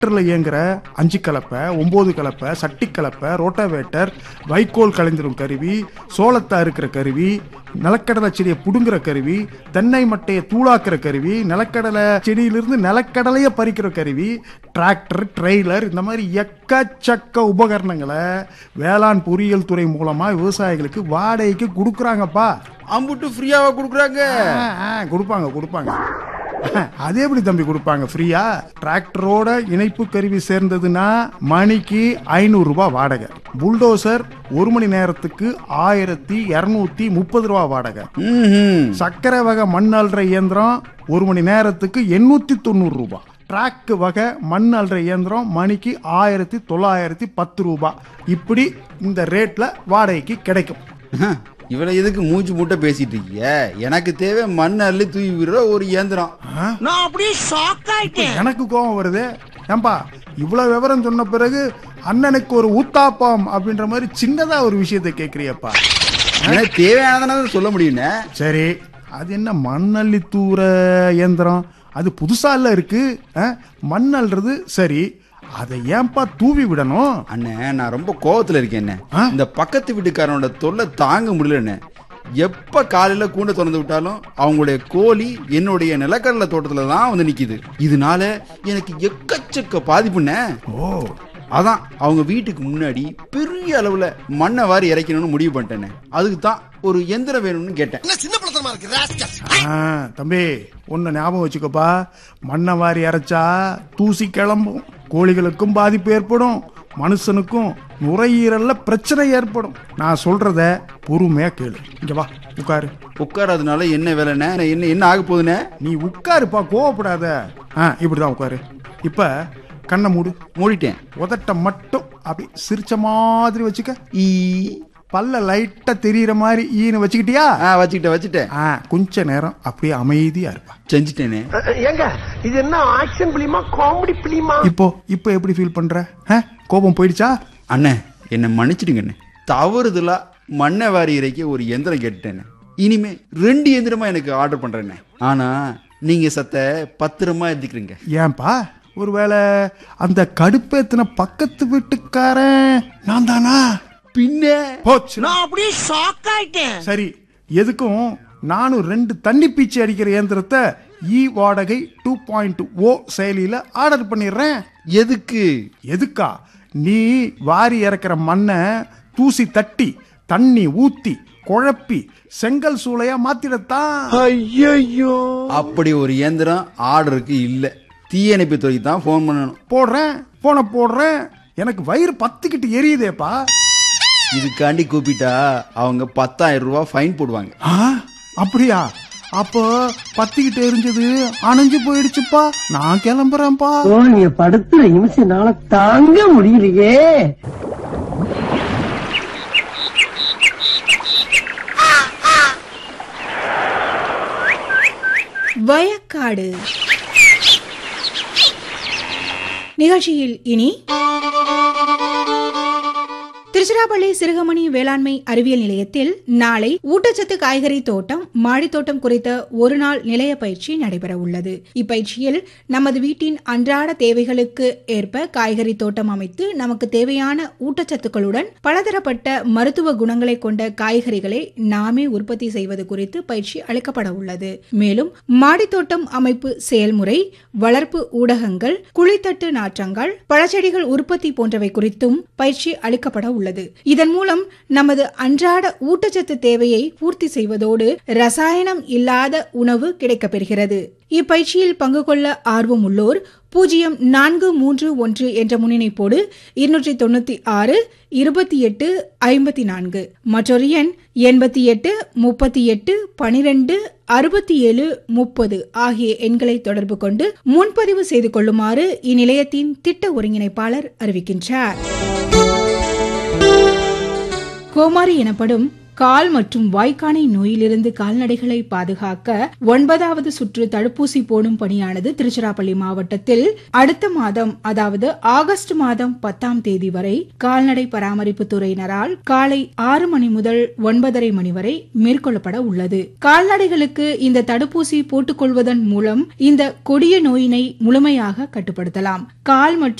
டிராக்டர்ல இயங்குற அஞ்சு கலப்பை ஒன்பது கலப்பை சட்டி கலப்பை ரோட்டாவேட்டர் வைக்கோல் கலைந்திரும் கருவி சோளத்தை அறுக்கிற கருவி நிலக்கடலை செடியை புடுங்குற கருவி தென்னை மட்டையை தூளாக்குற கருவி நிலக்கடலை செடியிலிருந்து நிலக்கடலையை பறிக்கிற கருவி டிராக்டர் ட்ரெய்லர் இந்த மாதிரி எக்கச்சக்க உபகரணங்களை வேளாண் பொறியியல் துறை மூலமா விவசாயிகளுக்கு வாடகைக்கு கொடுக்குறாங்கப்பா அம்புட்டு ஃப்ரீயாவா கொடுக்குறாங்க ஆ, ஆ, கொடுப்பாங்க கொடுப்பாங்க அது எப்படி தம்பி கொடுப்பாங்க ஃப்ரீயா டிராக்டரோட இணைப்பு கருவி சேர்ந்ததுன்னா மணிக்கு ஐநூறு ரூபாய் வாடகை புல்டோசர் ஒரு மணி நேரத்துக்கு ஆயிரத்தி இரநூத்தி முப்பது ரூபா வாடகை ம்ஹும். சக்கரை வகை மண் அள்ளுற இயந்திரம் ஒரு மணி நேரத்துக்கு எண்ணூத்தி தொண்ணூறு ரூபாய் ட்ராக் வகை மண் அள்ளுற இயந்திரம் மணிக்கு ஆயிரத்தி தொள்ளாயிரத்தி பத்து ரூபாய் இப்படி இந்த ரேட்ல வாடகைக்கு கிடைக்கும் இவளை எதுக்கு மூச்சு மூட்டை பேசிட்டு இருக்கீங்க எனக்கு தேவை மண் அள்ளி தூவி விடுற ஒரு இயந்திரம் நான் அப்படியே ஷாக் ஆயிட்டேன் எனக்கு கோபம் வருது ஏன்பா இவ்வளவு விவரம் சொன்ன பிறகு அண்ணனுக்கு ஒரு ஊத்தாப்பம் அப்படின்ற மாதிரி சின்னதா ஒரு விஷயத்தை கேக்குறியப்பா எனக்கு தேவையானதானே சொல்ல முடியும்ண்ணே சரி அது என்ன மண்ணள்ளி தூர இயந்திரம் அது புதுசா இல்ல இருக்கு ஆ? மண் அள்ளுறது சரி அதை ஏன்பா தூவி விடணும் அண்ணே நான் ரொம்ப கோவத்துல இருக்கேன் அண்ணே. ஆ? இந்த பக்கத்து வீட்டுக்காரனோட தொல்லை தாங்க முடியலண்ணே எப்ப காலையில கூண்டை திறந்து விட்டாலும் அவங்களுடைய கோழி என்னுடைய நிலக்கடலை தோட்டத்துல தான் வந்து நிக்குது இதனால எனக்கு எக்கச்சக்க பாதிப்புண்ணே ஓ அதான் அவங்க வீட்டுக்கு முன்னாடி பெரிய அளவுல மண்ணை வாரி இறைக்கணும்னு முடிவு பண்ணிட்டேனே அதுக்கு தான் ஒரு எந்திரம் வேணும்னு கேட்டேன் என்ன சின்ன பிள்ளைத்தனமா இருக்கு ராஸ்கல் ஆ, தம்பி ஒன்று ஞாபகம் வச்சுக்கோப்பா மண்ணை வாரி அரைச்சா தூசி கிளம்பும் கோழிகளுக்கும் பாதிப்பு ஏற்படும் மனுஷனுக்கும் நுரையீரல்ல பிரச்சனை ஏற்படும் நான் சொல்றத பொறுமையா கேளு இங்க வா உட்காரு உட்காராதனால என்ன வேலைண்ணே என்ன என்ன ஆக போகுதுண்ணே நீ உட்காருப்பா கோவப்படாத ஆ இப்படிதான் உட்காரு இப்ப கண்ணை மூடு மூடிட்டேன் உதட்ட மட்டும் அப்படி சிரிச்ச மாதிரி வச்சுக்க ஈ பல்ல லைட்டா தெரியற மாதிரி ஈன்னு வச்சுக்கிட்டியா ஆ வச்சுக்கிட்டேன் வச்சுட்டேன் ஆ கொஞ்ச நேரம் அப்படியே அமைதியா இருப்பா செஞ்சுட்டேனே ஏங்க இது என்ன ஆக்ஷன் பிலிமா காமெடி பிலிமா இப்போ இப்போ எப்படி ஃபீல் பண்ற ஆ? கோபம் போயிடுச்சா அண்ணே என்னை மன்னிச்சிடுங்கண்ணே தவறுதலா மண்ணை வாரி இறைக்க ஒரு எந்திரம் கேட்டுட்டேண்ணே இனிமே ரெண்டு எந்திரமா எனக்கு ஆர்டர் பண்றேண்ணே ஆனா நீங்க சத்த பத்திரமா எழுதிக்கிறீங்க ஏன்பா ஒருவேளை அந்த கடுப்பேத்தின பக்கத்து வீட்டுக்காரன் நான் தானா பின்ன போச்சு நான் அப்படியே ஷாக் ஆயிட்டேன் சரி எதுக்கும் நானும் ரெண்டு தண்ணி பீச்சி அடிக்கிற இயந்திரத்தை இ வாடகை டூ பாயிண்ட் ஓ செயலியில ஆர்டர் பண்ணிடுறேன் எதுக்கு எதுக்கா நீ வாரி இறக்குற மண்ணை தூசி தட்டி தண்ணி ஊத்தி குழப்பி செங்கல் சூளையா மாத்திடத்தான் ஐயோ அப்படி ஒரு இயந்திரம் ஆர்டருக்கு இல்ல தீயணைப்பு துறைக்கு தான் ஃபோன் பண்ணணும் போடுறேன் போன போடுறேன் எனக்கு வயிறு பத்துக்கிட்டு எரியுதேப்பா இதுக்காண்டி கூப்பிட்டா அவங்க பத்தாயிரம் ரூபாய் ஃபைன் போடுவாங்க ஆ அப்படியா அப்போ பத்திக்கிட்டு எரிஞ்சது அணைஞ்சு போயிடுச்சுப்பா நான் கிளம்புறேன்ப்பா ஓ நீங்க படுத்துற நிமிஷம்னால தாங்க முடியலையே வயக்காடு நிகழ்ச்சியில் இனி திருச்சிராப்பள்ளி சிறுகமணி வேளாண்மை அறிவியல் நிலையத்தில் நாளை ஊட்டச்சத்து காய்கறி தோட்டம் மாடித்தோட்டம் குறித்த ஒரு நாள் நிலைய பயிற்சி நடைபெற உள்ளது இப்பயிற்சியில் நமது வீட்டின் அன்றாட தேவைகளுக்கு ஏற்ப காய்கறி தோட்டம் அமைத்து நமக்கு தேவையான ஊட்டச்சத்துக்களுடன் பலதரப்பட்ட மருத்துவ குணங்களை கொண்ட காய்கறிகளை நாமே உற்பத்தி செய்வது குறித்து பயிற்சி அளிக்கப்பட உள்ளது மேலும் மாடித்தோட்டம் அமைப்பு செயல்முறை வளர்ப்பு ஊடகங்கள் குழித்தட்டு நாற்றங்கள் பழச்செடிகள் உற்பத்தி போன்றவை குறித்தும் பயிற்சி அளிக்கப்பட உள்ளது இதன் மூலம் நமது அன்றாட ஊட்டச்சத்து தேவையை பூர்த்தி செய்வதோடு ரசாயனம் இல்லாத உணவு கிடைக்கப்பெறுகிறது இப்பயிற்சியில் பங்கு கொள்ள ஆர்வம் உள்ளோர் பூஜ்ஜியம் நான்கு மூன்று ஒன்று என்ற முன்னிணைப்போடு இருநூற்றி தொண்ணூத்தி ஆறு இருபத்தி எட்டு ஐம்பத்தி நான்கு மற்றொரு எண் எண்பத்தி எட்டு முப்பத்தி எட்டு பனிரெண்டு அறுபத்தி ஏழு முப்பது ஆகிய எண்களை தொடர்பு கொண்டு முன்பதிவு செய்து கொள்ளுமாறு இந்நிலையத்தின் திட்ட ஒருங்கிணைப்பாளர் அறிவிக்கின்றார் கோமாரி எனப்படும் கால் மற்றும் வாய்க்கானை நோயிலிருந்து கால்நடைகளை பாதுகாக்க ஒன்பதாவது சுற்று தடுப்பூசி போடும் பணியானது திருச்சிராப்பள்ளி மாவட்டத்தில் அடுத்த மாதம் அதாவது ஆகஸ்ட் மாதம் பத்தாம் தேதி வரை கால்நடை பராமரிப்பு துறையினரால் காலை ஆறு மணி முதல் ஒன்பதரை மணி வரை மேற்கொள்ளப்பட உள்ளது கால்நடைகளுக்கு இந்த தடுப்பூசி போட்டுக் கொள்வதன் மூலம் இந்த கொடிய நோயினை முழுமையாக கட்டுப்படுத்தலாம் கால் மற்றும்